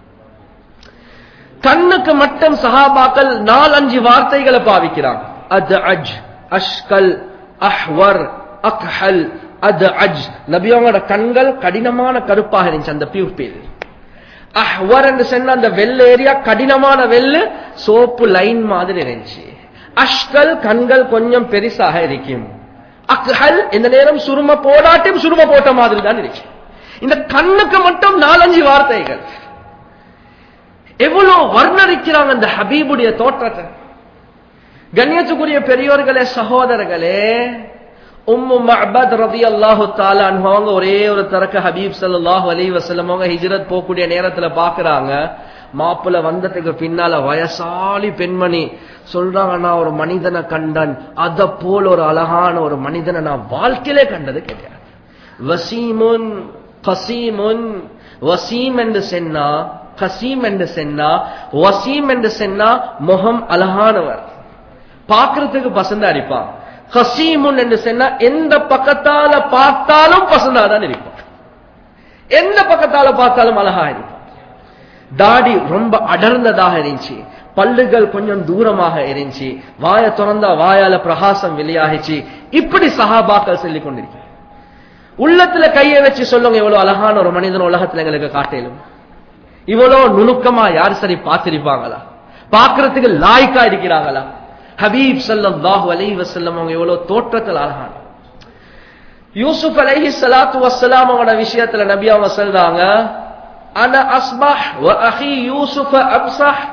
[SPEAKER 1] கண்ணுக்கு மட்டும் சஹாபாக்கள் நாலஞ்சு வார்த்தைகளை பாவிக்கிறாங்க அத் அஜ் அஷ்கல் அஹ்வர் அக்ஹல் அத் அஜ் நபியோட கண்கள் கடினமான கருப்பாக இருந்துச்சு அந்த பியூப்பில் அஹ்வர் என்று சொன்ன அந்த வெள்ளை ஏரியா கடினமான வெள்ளு சோப்பு லைன் மாதிரி இருந்துச்சு அஷ்கல் கண்கள் கொஞ்சம் பெருசாக இருக்கும் அக்ஹல் இந்த நேரம் சுரும போடாட்டும் சுரும போட்ட மாதிரி தான் இருக்கு இந்த கண்ணுக்கு மட்டும் நாலஞ்சு வார்த்தைகள் எவ்வளவு வர்ணரிக்கிறாங்க அந்த ஹபீபுடைய தோற்றத்தை கண்ணியத்துக்குரிய பெரியோர்களே சகோதரர்களே உம்மு மஹபத் ரதி அல்லாஹு தாலா அவங்க ஒரே ஒரு தரக்க ஹபீப் சல்லாஹு அலி வசல்லம் அவங்க ஹிஜ்ரத் போகக்கூடிய நேரத்துல பாக்குறாங்க மாப்பிள்ள வந்ததுக்கு பின்னால வயசாலி பெண்மணி சொல்றாங்க நான் ஒரு மனிதனை கண்டன் அத போல ஒரு அழகான ஒரு மனிதனை நான் வாழ்க்கையிலே கண்டது கிடையாது வசீமுன் கசீமுன் வசீம் என்று சென்னா கசீம் என்று சென்னா வசீம் என்று சென்னா முகம் அழகானவர் பார்க்கறதுக்கு பசந்தா இருப்பான் ஹசீமுன் என்று சொன்னா எந்த பக்கத்தால பார்த்தாலும் பசந்தா தான் இருப்பான் எந்த பக்கத்தால பார்த்தாலும் அழகா இருப்பான் தாடி ரொம்ப அடர்ந்ததாக இருந்துச்சு பல்லுகள் கொஞ்சம் தூரமாக இருந்துச்சு வாய திறந்தா வாயால பிரகாசம் வெளியாகிச்சு இப்படி சஹாபாக்கள் சொல்லிக் கொண்டிருக்க உள்ளத்துல கையை வச்சு சொல்லுங்க இவ்வளவு அழகான ஒரு மனிதன் உலகத்துல எங்களுக்கு காட்டலும் இவ்வளவு நுணுக்கமா யார் சரி பார்த்திருப்பாங்களா பார்க்கறதுக்கு லாய்க்கா இருக்கிறாங்களா ஹபீப் சல்லாஹு அலைஹி வசல்லம் அவங்க எவ்வளவு தோற்றத்தில் அழகான யூசுப் அலைஹி சலாத்து வசலாம் அவங்களோட விஷயத்துல நபி அவங்க சொல்றாங்க அன அஸ்பஹ் வ அஹி யூசுஃப அப்சஹ்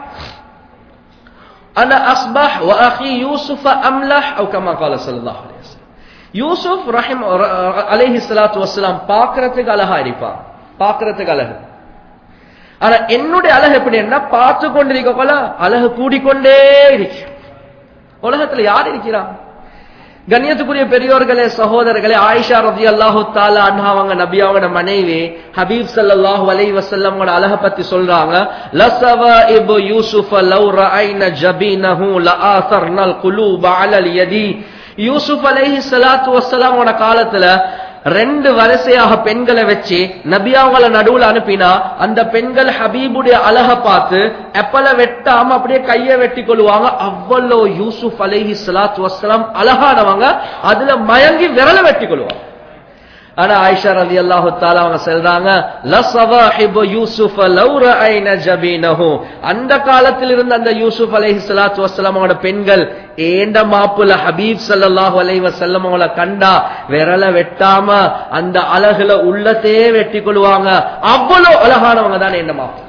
[SPEAKER 1] அன அஸ்பஹ் வ அஹி யூசுஃப அம்லஹ் அவு கமா கால ஸல்லல்லாஹு அலைஹி வஸல்லம் யூசுப் ரஹிம் அலைஹி ஸலாத்து வஸலாம் பார்க்கிறதுக்கு அழகா இருப்பான் பார்க்கிறதுக்கு அழகு ஆனா என்னுடைய அழகு எப்படின்னா பார்த்து கொண்டிருக்க போல அழகு கூடிக்கொண்டே இருக்கு உலகத்துல யார் இருக்கிறான் கண்ணியத்துக்குரிய பெரியோர்களே சகோதரர்களே ஆயிஷா ரதி அல்லாஹு தாலா அவங்க நபியாவோட மனைவி ஹபீப் சல்லாஹு அலை வசல்லமோட அழக பத்தி சொல்றாங்க லசவ இபு யூசுஃப லவ் ரஐன ஜபீனஹு லஆசர்னல் குலூப அலல் யதி யூசுப் அலைஹி ஸலாத்து வஸ்ஸலாமோட காலத்துல ரெண்டு வரிசையாக பெண்களை வச்சு நபியாவங்கள நடுவுல அனுப்பினா அந்த பெண்கள் ஹபீபுடைய அழக பார்த்து எப்பல வெட்டாம அப்படியே கைய வெட்டி கொள்வாங்க அவ்வளோ யூசுப் அலைஹி சலாத்து வசலாம் அழகானவங்க அதுல மயங்கி விரல வெட்டி கொள்வாங்க ஆனா ஆயிஷா ரலி அல்லாஹு தாலா அவங்க சொல்றாங்க லசவாஹிபு யூசுஃப லவ் ரஐன ஜபீனஹு அந்த காலத்தில் இருந்த அந்த யூசுப் அலைஹி ஸலாத்து வஸலாம் அவங்களோட பெண்கள் ஏண்ட மாப்புல ஹபீப் ஸல்லல்லாஹு அலைஹி வஸல்லம் அவங்கள கண்டா விரல வெட்டாம அந்த அழகுல உள்ளத்தையே வெட்டி கொள்வாங்க அவ்வளவு அழகானவங்க தான் ஏண்ட மாப்புல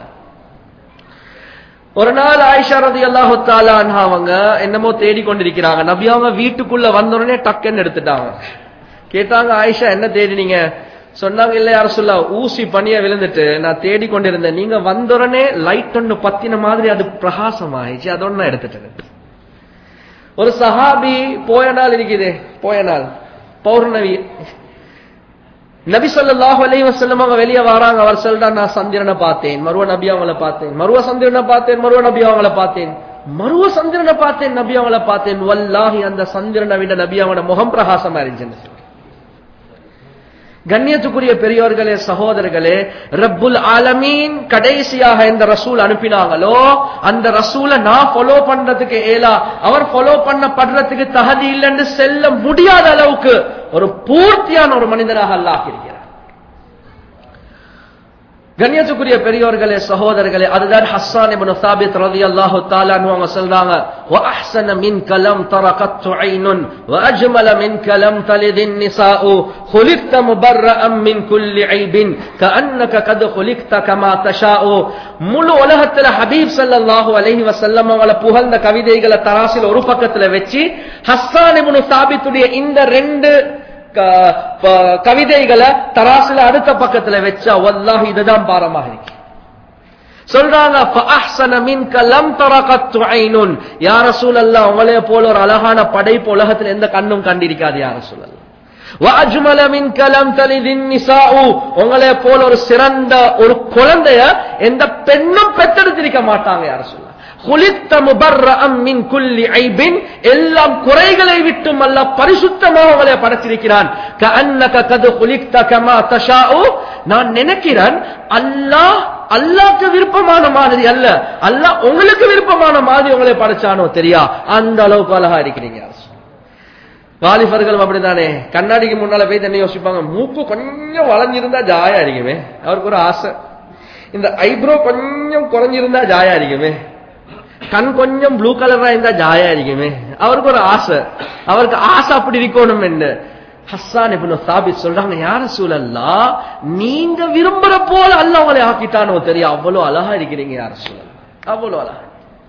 [SPEAKER 1] ஒரு நாள் ஆயிஷா ரதி அல்லாஹு தாலா அவங்க என்னமோ தேடி கொண்டிருக்கிறாங்க நபி அவங்க வீட்டுக்குள்ள வந்த உடனே டக்குன்னு எடுத்துட்டாங்க கேட்டாங்க ஆயிஷா என்ன தேடினீங்க சொன்னாங்க இல்ல யார சொல்ல ஊசி பனிய விழுந்துட்டு நான் தேடி கொண்டிருந்தேன் நீங்க வந்தோடனே லைட் ஒன்று பத்தின மாதிரி அது பிரகாசம் ஆயிடுச்சு அதோட நான் எடுத்துட்டேன் ஒரு சஹாபி போய நாள் இருக்குது போய நாள் பௌர்ணமி நபி ஸல்லல்லாஹு அலைஹி வஸல்லம் அவங்க வெளியே வராங்க அவர் சொல்றா நான் சந்திரனை பார்த்தேன் மருவ நபி அவங்கள பார்த்தேன் மருவ சந்திரனை பார்த்தேன் மருவ நபி அவங்கள பார்த்தேன் மருவ சந்திரனை பார்த்தேன் நபி அவங்கள பார்த்தேன் வல்லாஹி அந்த சந்திரனை விட நபி அவங்களோட முகம் பிரகாசமா இருந்துச்சு கண்ணியத்துக்குரிய பெரியோர்களே சகோதரர்களே ரப்புல் ஆலமீன் கடைசியாக எந்த ரசூல் அனுப்பினாங்களோ அந்த ரசூலை நான் ஃபாலோ பண்றதுக்கு ஏலா அவர் ஃபாலோ பண்ணப்படுறதுக்கு தகுதி இல்லைன்னு செல்ல முடியாத அளவுக்கு ஒரு பூர்த்தியான ஒரு மனிதனாக அல்லாஹ் இருக்கிறார் கண்ணியத்துக்குரிய பெரியோர்களே சகோதரர்களே அதுதான் ஹஸ்ஸான் இப்னு சாபித் ரலியல்லாஹு தஆலா அன்ஹு அவங்க சொல்றாங்க வ அஹ்ஸன மின்க லம் தரகத் ஐனுன் வ அஜ்மல மின்க லம் தலிதின் நிசாஉ خلقت مبرأ من كل عيب كأنك قد خلقت كما تشاء முழு உலகத்துல ஹபீப் ஸல்லல்லாஹு அலைஹி வஸல்லம் அவங்கள புகழ்ந்த கவிதைகளை தராசில் ஒரு பக்கத்துல வச்சு ஹஸ்ஸான் இப்னு சாபித்துடைய இந்த ரெண்டு க- ப- கவிதைகளை தராசுல அடுத்த பக்கத்துல வச்சா வல்லாஹ் இதுதான் பாரமாக இருக்கு சொல்றாங்க فَأَحْسَنَ مِنْكَ لَمْ تَرَقَتْ عَيْنٌ யா ரசூலல்லாஹ் உங்களே போல ஒரு அழகான படைப்பு உலகத்துல எந்த கண்ணும் கண்டிருக்காது யா ரசூலல்லாஹ் وَأَجْمَلَ مِنْكَ لَمْ تَلِدِ النِّسَاءُ உங்களே போல ஒரு சிறந்த ஒரு குழந்தைய எந்த பெண்ணும் பெற்றெடுத்திருக்க மாட்டாங்க யா ரசூலல்லாஹ் خُلِقْتَ مُبَرَّأً مِنْ كُلِّ عَيْبٍ எல்லாம் குறைகளை விட்டும் அல்ல பரிசுத்தமாக உங்களை படைத்திருக்கிறான் كَأَنَّكَ قَدْ خُلِقْتَ كَمَا تَشَاءُ நான் நினைக்கிறேன் அல்லாஹ் அல்லாஹ்க்கு விருப்பமான மாதிரி அல்ல அல்லாஹ் உங்களுக்கு விருப்பமான மாதிரி உங்களை படைச்சானோ தெரியா அந்த அளவுக்கு அழகா இருக்கிறீங்க யா ரசூல். வாலிபர்கள் அப்படித்தானே கண்ணாடிக்கு முன்னால போய் தண்ணி யோசிப்பாங்க மூக்கு கொஞ்சம் வளைஞ்சிருந்தா ஜாயா இருக்குமே அவருக்கு ஒரு ஆசை இந்த ஐப்ரோ கொஞ்சம் குறைஞ்சிருந்தா ஜாயா இருக்குமே கண் கொஞ்சம் ப்ளூ கலரா இருந்தா ஜாயா இருக்குமே அவருக்கு ஒரு ஆசை அவருக்கு ஆசை அப்படி இருக்கணும் என்று ஹஸ்ஸான் இப்னு சாபித் சொல்றாங்க யார சூழல்லா நீங்க விரும்புற போல அல்ல உங்களை ஆக்கிட்டானோ தெரியும் அவ்வளவு அழகா இருக்கிறீங்க யார சூழல் அவ்வளவு அழகா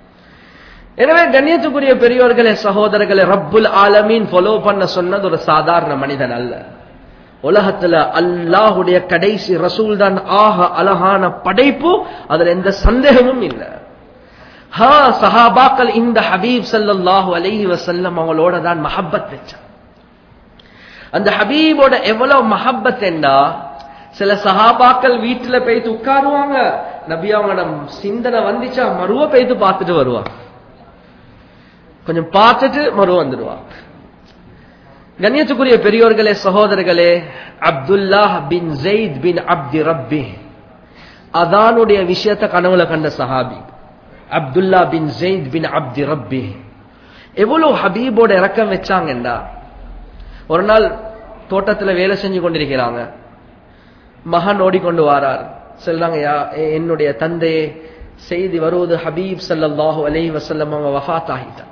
[SPEAKER 1] எனவே கண்ணியத்துக்குரிய பெரியோர்களே சகோதரர்களே ரப்புல் ஆலமீன் ஃபாலோ பண்ண சொன்னது ஒரு சாதாரண மனிதன் அல்ல உலகத்துல அல்லாஹுடைய கடைசி ரசூல் தான் ஆக அழகான படைப்பு அதுல எந்த சந்தேகமும் இல்லை ஹா சஹாபாக்கள் இந்த ஹபீப் ஸல்லல்லாஹு அலைஹி வஸல்லம் அவங்களோட தான் மஹப்பத் வச்சான் அந்த ஹபீபோட எவ்வளவு மஹப்பத் என்றா சில சஹாபாக்கள் வீட்டுல போயிட்டு உட்காருவாங்க நபி அவங்களோட சிந்தனை வந்துச்சா மறுவ போயிட்டு பார்த்துட்டு வருவாங்க கொஞ்சம் பார்த்துட்டு மறுவ வந்துடுவாங்க கண்ணியத்துக்குரிய பெரியோர்களே சகோதரர்களே அப்துல்லாஹ் பின் ஜெயித் பின் அப்தி ரப்பி அதானுடைய விஷயத்தை கனவுல கண்ட சஹாபி அப்துல்லா பின் ஜெயித் பின் அப்தி ரப்பி எவ்வளவு ஹபீபோட இறக்கம் வச்சாங்கண்டா ஒரு நாள் தோட்டத்துல வேலை செஞ்சு கொண்டிருக்கிறாங்க மகன் ஓடிக்கொண்டு வாரார் சொல்றாங்க யா எ- என்னுடைய தந்தையே செய்தி வருவது ஹபீப் ஸல்லல்லாஹு அலைஹி வஸல்லம் அவங்க வஃபாத் ஆகிட்டார்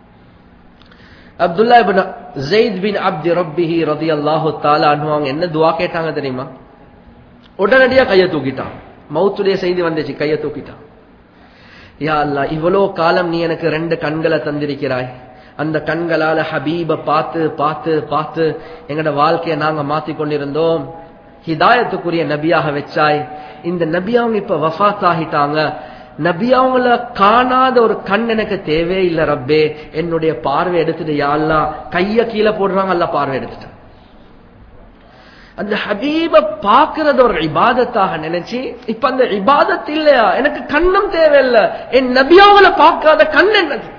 [SPEAKER 1] அப்துல்லா இப்னு ஜெயித் பின் அப்தி ரப்பிஹி ரலியல்லாஹு தஆலா அன்ஹு அவங்க என்ன துஆ கேட்டாங்க தெரியுமா உடனடியா கையை தூக்கிட்டான் மௌத்துடைய செய்தி வந்துச்சு கையை தூக்கிட்டான் யா அல்லாஹ் இவ்வளோ காலம் நீ எனக்கு ரெண்டு கண்களை தந்திருக்கிறாய் அந்த கண்களால ஹபீப பார்த்து பார்த்து பார்த்து எங்கட வாழ்க்கையை நாங்க மாத்தி கொண்டிருந்தோம் ஹிதாயத்துக்குரிய நபியாக வச்சாய் இந்த நபி அவங்க இப்ப வஃபாத் ஆகிட்டாங்க நபி அவங்கள காணாத ஒரு கண் எனக்கு தேவையே இல்ல ரப்பே என்னுடைய பார்வை எடுத்துட்டு யா அல்லாஹ் கைய கீழே போடுறாங்க அல்ல பார்வை எடுத்துட்டேன் அந்த ஹபீப பாக்குறது ஒரு இபாதத்தாக நினைச்சு இப்ப அந்த இபாதத் இல்லையா எனக்கு கண்ணும் தேவையில்லை என் நபியாவல பார்க்காத கண் என்னது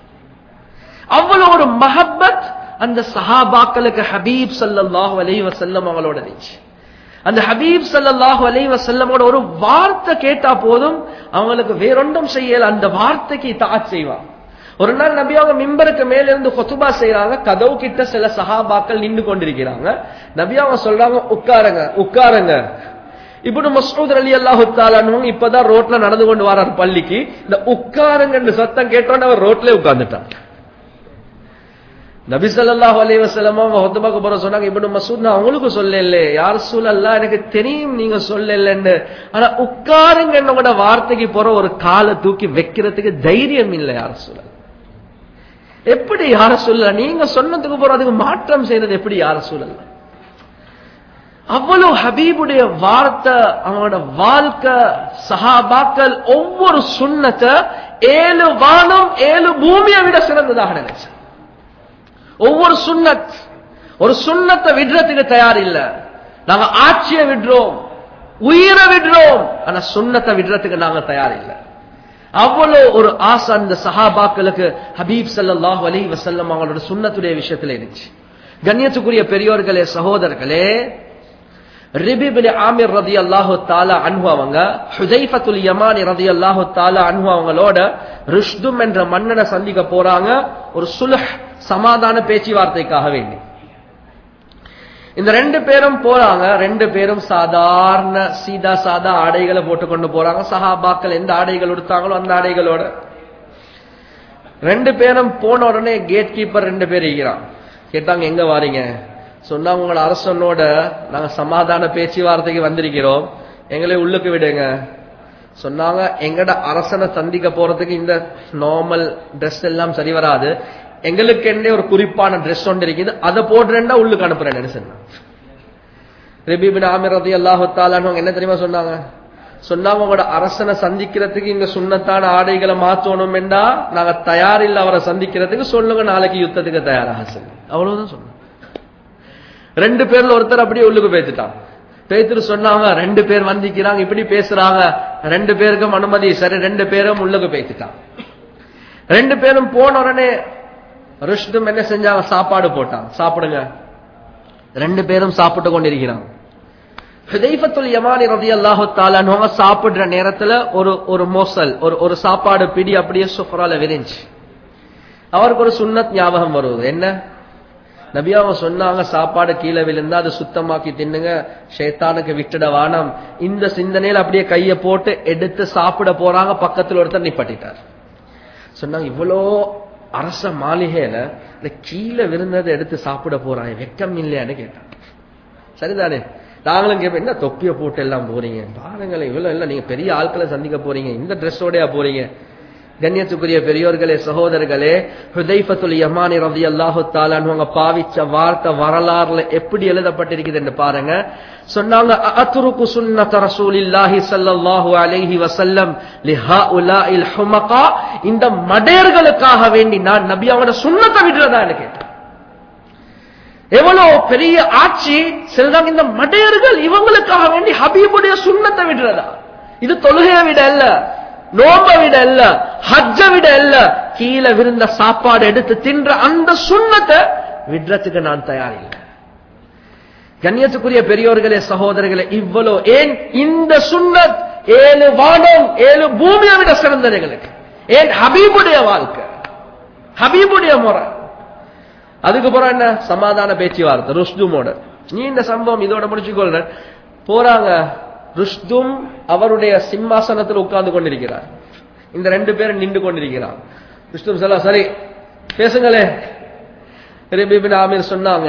[SPEAKER 1] அவ்வளவு ஒரு மஹப்பத் அந்த சஹாபாக்களுக்கு ஹபீப் ஸல்லல்லாஹு அலைஹி வஸல்லம் அவங்களோட இருந்துச்சு அந்த ஹபீப் ஸல்லல்லாஹு அலைஹி வஸல்லமோட ஒரு வார்த்தை கேட்டா போதும் அவங்களுக்கு வேறொன்றும் செய்யல அந்த வார்த்தைக்கு தாட் செய்வாங்க ஒரு நாள் நபி அவங்க மிம்பருக்கு மேல இருந்து கொத்துபா செய்யறாங்க கதவு கிட்ட சில சஹாபாக்கள் நின்று கொண்டிருக்கிறாங்க நபி அவங்க சொல்றாங்க உட்காருங்க உட்காருங்க இப்படி மசூத் அலி அல்லாஹு தாலான்னு இப்பதான் ரோட்ல நடந்து கொண்டு வரார் பள்ளிக்கு இந்த உட்காருங்கன்னு சத்தம் கேட்டோன்னு அவர் ரோட்ல உட்கார்ந்துட்டாங்க நபி ஸல்லல்லாஹு அலைஹி வஸல்லம் அவங்க ஹுத்பாக்கு போற சொன்னாங்க இப்னு மசூத் நான் உங்களுக்கு சொல்லல யார் சூழல்லா எனக்கு தெரியும் நீங்க சொல்லலன்னு ஆனா உட்காருங்க என்னோட வார்த்தைக்கு போற ஒரு காலை தூக்கி வைக்கிறதுக்கு தைரியம் இல்லை யார் சூழல் எப்படி யார சொல்ல நீங்க சொன்னதுக்கு போற அதுக்கு மாற்றம் செய்யறது எப்படி யார சூழல் அவ்வளவு ஹபீபுடைய வார்த்தை அவனோட வாழ்க்கை சஹாபாக்கள் ஒவ்வொரு சுண்ணத்தை ஏழு வானம் ஏழு பூமியை விட சிறந்ததாக நினைச்சு ஒவ்வொரு சுண்ணத் ஒரு சுண்ணத்தை விடுறதுக்கு தயார் இல்ல நாங்க ஆட்சியை விடுறோம் உயிரை விடுறோம் ஆனா சுண்ணத்தை விடுறதுக்கு நாங்க தயார் இல்ல அவ்வளவு ஒரு ஆசை அந்த சஹாபாக்களுக்கு ஹபீப் ஸல்லல்லாஹு அலைஹி வஸல்லம் அவங்களோட சுண்ணத்துடைய விஷயத்துல இருந்துச்சு கண்ணியத்துக்குரிய பெரியோர்களே சகோதரர்களே ரிபிபின் ஆமிர் ரதி அல்லாஹு தாலா அன்ஹு அவங்க ஹுதைஃபத்துல் யமானி ரதி அல்லாஹு தாலா அன்ஹு அவங்களோட ருஷ்தும் என்ற மன்னனை சந்திக்க போறாங்க ஒரு சுலஹ் சமாதான பேச்சுவார்த்தைக்காக வேண்டி இந்த ரெண்டு பேரும் போறாங்க ரெண்டு பேரும் சாதாரண சீதா சாதா ஆடைகளை போட்டு கொண்டு போறாங்க சஹாபாக்கள் எந்த ஆடைகள் உடுத்தாங்களோ அந்த ஆடைகளோட ரெண்டு பேரும் போன உடனே கேட் கீப்பர் ரெண்டு பேர் இருக்கிறான் கேட்டாங்க எங்க வாரீங்க சொன்னாங்க உங்களோட அரசனோட நாங்க சமாதான பேச்சுவார்த்தைக்கு வந்திருக்கிறோம் எங்களை உள்ளுக்கு விடுங்க சொன்னாங்க எங்கட அரசனை சந்திக்க போறதுக்கு இந்த நார்மல் ட்ரெஸ் எல்லாம் சரி வராது எங்களுக்கு என்ன ஒரு குறிப்பான ட்ரெஸ் ஒன்று இருக்குது அதை போடுறேன்டா உள்ளுக்கு அனுப்புறேன்னு சொன்னாங்க ரபிபின் ஆமிர் ரதி அல்லாஹு தாலான்னு என்ன தெரியுமா சொன்னாங்க சொன்னாங்க உங்களோட அரசனை சந்திக்கிறதுக்கு இங்க சுண்ணத்தான ஆடைகளை மாத்தணும் என்றா நாங்க தயாரில்லை அவரை சந்திக்கிறதுக்கு சொல்லுங்க நாளைக்கு யுத்தத்துக்கு தயாராக சொல்லு அவ்வளவுதான் சொன்னாங்க ரெண்டு பேர்ல ஒருத்தர் அப்படியே உள்ளுக்கு பேத்துட்டான் பேத்துட்டு சொன்னாங்க ரெண்டு பேர் வந்திக்கிறாங்க இப்படி பேசுறாங்க ரெண்டு பேருக்கும் அனுமதி சரி ரெண்டு பேரும் உள்ளுக்கு பேத்துட்டான் ரெண்டு பேரும் போன உடனே ருஷ்டும் என்ன செஞ்சாங்க சாப்பாடு போட்டான் சாப்பிடுங்க ரெண்டு பேரும் சாப்பிட்டு கொண்டிருக்கிறாங்க ஹுதைஃபத்துல் யமானி ரதி அல்லாஹு தாலான்னு சாப்பிடுற நேரத்துல ஒரு ஒரு மோசல் ஒரு ஒரு சாப்பாடு பிடி அப்படியே சுஃபரால விரிஞ்சு அவருக்கு ஒரு சுன்னத் ஞாபகம் வருவது என்ன நபி அவங்க சொன்னாங்க சாப்பாடு கீழே விழுந்தா அது சுத்தமாக்கி தின்னுங்க ஷேத்தானுக்கு விட்டுட வானம் இந்த சிந்தனையில அப்படியே கைய போட்டு எடுத்து சாப்பிட போறாங்க பக்கத்துல ஒருத்தர் நிப்பட்டிட்டார் சொன்னாங்க இவ்வளோ அரச மாளிகையில இந்த கீழே விழுந்ததை எடுத்து சாப்பிட போறாங்க வெக்கம் இல்லையான்னு கேட்டான் சரிதானே நாங்களும் கேட்போம் என்ன தொப்பிய போட்டு எல்லாம் போறீங்க பாருங்களேன் இவ்வளவு இல்ல நீங்க பெரிய ஆட்களை சந்திக்க போறீங்க இந்த ட்ரெஸ்ஸோடயா போறீங்க கண்ணியத்துக்குரிய பெரியோர்களே சகோதரர்களே ஹுதைஃபத்துல் யமானி ரதி அல்லாஹு தாலான்னு பாவிச்ச வார்த்தை வரலாறுல எப்படி எழுதப்பட்டிருக்குது என்று பாருங்க சொன்னாங்க அத்ருக்கு சுன்னத ரசூலில்லாஹி ஸல்லல்லாஹு அலைஹி வஸல்லம் லிஹாஉலாஇல் ஹுமகா இந்த மடையர்களுக்காக வேண்டி நான் நபி அவங்களோட சுன்னத்தை விடுறதான்னு கேட்டேன் எவ்வளவு பெரிய ஆட்சி சிலதாங்க இந்த மடையர்கள் இவங்களுக்காக வேண்டி ஹபீபுடைய சுண்ணத்தை விடுறதா இது தொழுகையை விட அல்ல நோம்ப விட அல்ல ஹஜ்ஜ விட அல்ல கீழே விருந்த சாப்பாடு எடுத்து தின்ற அந்த சுண்ணத்தை விடுறதுக்கு நான் தயாரில்லை கண்ணியத்துக்குரிய பெரியோர்களே சகோதரர்களே இவ்வளவு ஏன் இந்த சுண்ணத் ஏழு வானம் ஏழு பூமியை விட சிறந்தது எங்களுக்கு ஏன் ஹபீபுடைய வாழ்க்கை ஹபீபுடைய முறை அதுக்கப்புறம் என்ன சமாதான பேச்சுவார்த்தை ருஷ்துமோட நீ இந்த சம்பவம் இதோட முடிச்சுக்கொள்ள போறாங்க ருஷ்தும் அவருடைய சிம்மாசனத்தில் உட்கார்ந்து கொண்டிருக்கிறார் இந்த ரெண்டு பேரும் நின்று கொண்டிருக்கிறார் ருஷ்தும் சொல்ல சரி பேசுங்களே ரபிபின் ஆமீர் சொன்னாங்க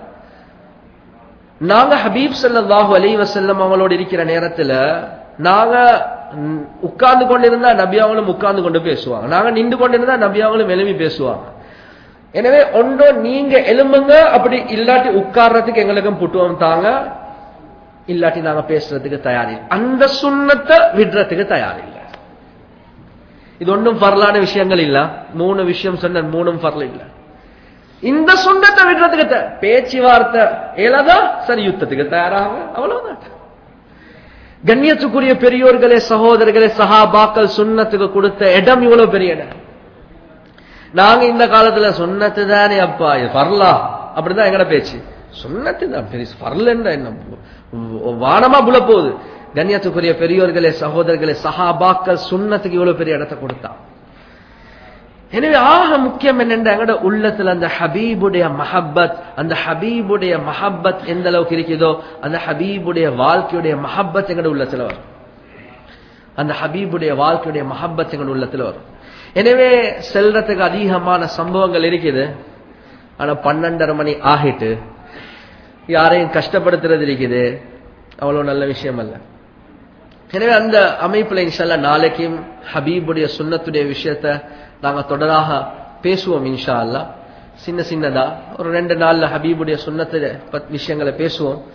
[SPEAKER 1] நாங்க ஹபீப் ஸல்லல்லாஹு அலைஹி வஸல்லம் அவங்களோட இருக்கிற நேரத்துல நாங்க உட்கார்ந்து கொண்டிருந்தா நபி அவங்களும் உட்கார்ந்து கொண்டு பேசுவாங்க நாங்க நின்று கொண்டிருந்தா நபி அவங்களும் எழுப்பி பேசுவாங்க எனவே ஒன்றோ நீங்க எலும்புங்க அப்படி இல்லாட்டி உட்கார்றதுக்கு எங்களுக்கும் புட்டுவம் தாங்க இல்லாட்டி நாங்க பேசுறதுக்கு தயாரில்லை அந்த சுண்ணத்தை விடுறதுக்கு தயாரில்லை இது ஒன்றும் பரலான விஷயங்கள் இல்ல மூணு விஷயம் சொன்ன மூணும் பரல இல்ல இந்த சுண்ணத்தை விடுறதுக்கு பேச்சுவார்த்தை ஏலதா சரி யுத்தத்துக்கு தயாராக அவ்வளவுதான் கண்ணியத்துக்குரிய பெரியோர்களே சகோதரர்களே சஹாபாக்கள் சுண்ணத்துக்கு கொடுத்த இடம் இவ்வளவு பெரிய இடம் நாங்க இந்த காலத்துல சொன்னது தானே அப்பா இது பரலா அப்படிதான் எங்கட பேச்சு சொன்னது தான் பெரிய பரலன்ற என்ன வானமா புல போகுது கண்ணியத்துக்குரிய பெரியோர்களே சகோதரர்களே சஹாபாக்கள் சுண்ணத்துக்கு இவ்வளவு பெரிய இடத்தை கொடுத்தான் எனவே ஆக முக்கியம் என்னென்ற எங்கட உள்ளத்துல அந்த ஹபீபுடைய மஹப்பத் அந்த ஹபீபுடைய மஹப்பத் எந்த அளவுக்கு இருக்குதோ அந்த ஹபீபுடைய வாழ்க்கையுடைய மஹப்பத் எங்கட உள்ளத்துல வரும் அந்த ஹபீபுடைய வாழ்க்கையுடைய மஹப்பத் எங்கட உள்ளத்துல வரும் எனவே செல்றதுக்கு அதிகமான சம்பவங்கள் இருக்குது ஆனா பன்னெண்டரை மணி ஆகிட்டு யாரையும் கஷ்டப்படுத்துறது இருக்குது அவ்வளவு நல்ல விஷயம் அல்ல எனவே அந்த அமைப்புல இன்ஷால்லா நாளைக்கும் ஹபீபுடைய சுண்ணத்துடைய விஷயத்த நாங்க தொடராக பேசுவோம் இன்ஷா அல்லா சின்ன சின்னதா ஒரு ரெண்டு நாள்ல ஹபீபுடைய சுண்ணத்து விஷயங்களை பேசுவோம்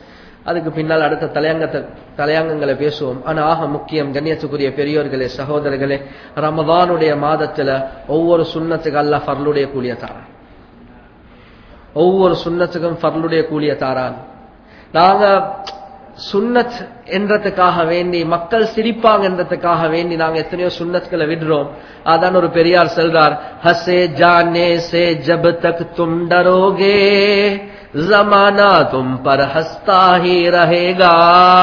[SPEAKER 1] அதுக்கு பின்னால் அடுத்த தலையங்கத்தை தலையங்கங்களை பேசுவோம் ஆனா ஆக முக்கியம் கண்ணியத்துக்குரிய பெரியோர்களே சகோதரர்களே ரமதானுடைய மாதத்துல ஒவ்வொரு சுண்ணத்துக்கு அல்லாஹ் ஃபர்லுடைய கூலிய தாரான் ஒவ்வொரு சுண்ணத்துக்கும் ஃபர்லுடைய கூலிய தாரான் நாங்க சுன்னத் என்றதுக்காக வேண்டி மக்கள் சிரிப்பாங்க என்றதுக்காக வேண்டி நாங்க எத்தனையோ சுன்னத்களை விடுறோம் அதான் ஒரு பெரியார் சொல்றார் ஹசே ஜானே சே ஜப் தக் தும் டரோகே ஜமானா தும் பர் ஹஸ்தா ஹி ரஹேகா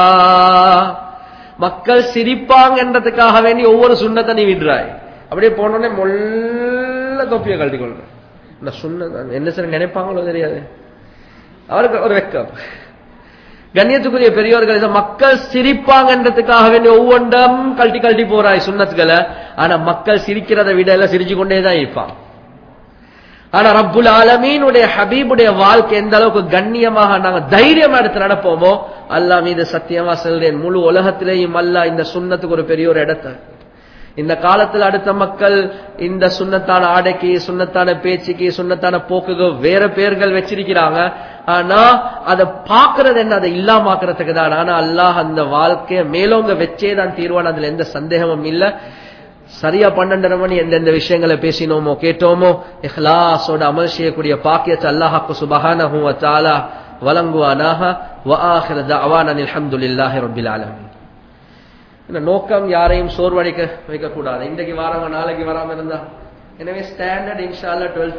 [SPEAKER 1] மக்கள் சிரிப்பாங்க என்றதுக்காக வேண்டி ஒவ்வொரு சுண்ணத்தை நீ விடுறாய் அப்படியே போனோடனே மொல்ல தொப்பியை கழட்டி கொள்ற இந்த சுண்ண என்ன சரி நினைப்பாங்களோ தெரியாது அவருக்கு ஒரு வெக்கம் கண்ணியத்துக்குரிய பெரியோர்கள் இதை மக்கள் சிரிப்பாங்கன்றதுக்காக வேண்டிய ஒவ்வொன்றும் கழட்டி கழட்டி போறாய் சுண்ணத்துக்களை ஆனா மக்கள் சிரிக்கிறதை விட எல்லாம் சிரிச்சு கொண்டேதான் இருப்பான் ஆனா ரப்புல் ஆலமீனுடைய ஹபீபுடைய வாழ்க்கை எந்த அளவுக்கு கண்ணியமாக நாங்க தைரியமா எடுத்து நடப்போமோ அல்லாஹ் மீது சத்தியமா சொல்றேன் முழு உலகத்திலேயும் அல்ல இந்த சுண்ணத்துக்கு ஒரு பெரிய ஒரு இடத்தை இந்த காலத்துல அடுத்த மக்கள் இந்த சுண்ணத்தான ஆடைக்கு சுண்ணத்தான பேச்சுக்கு சுண்ணத்தான போக்குக்கு வேற பேர்கள் வச்சிருக்கிறாங்க ஆனா அதை பாக்குறது என்ன அதை இல்லாமாக்குறதுக்கு தான் ஆனா அல்லாஹ் அந்த வாழ்க்கைய மேலோங்க வச்சே தான் தீர்வான் அதுல எந்த சந்தேகமும் இல்ல சரியா பன்னெண்டரை மணி எந்தெந்த விஷயங்களை பேசினோமோ கேட்டோமோ இஹ்லாஸோட அமல் செய்யக்கூடிய பாக்கியத்தை அல்லாஹாக்கு சுபஹானஹு வ தஆலா வழங்குவானாக வ ஆஹிர தஅவானா அல்ஹம்துலில்லாஹி ரப்பில் ஆலமீன் இந்த நோக்கம் யாரையும் சோர்வடைக்க வைக்க கூடாது இன்றைக்கு வராம நாளைக்கு வராம இருந்தா எனவே ஸ்டாண்டர்ட் இன்ஷால்லா டுவெல்த்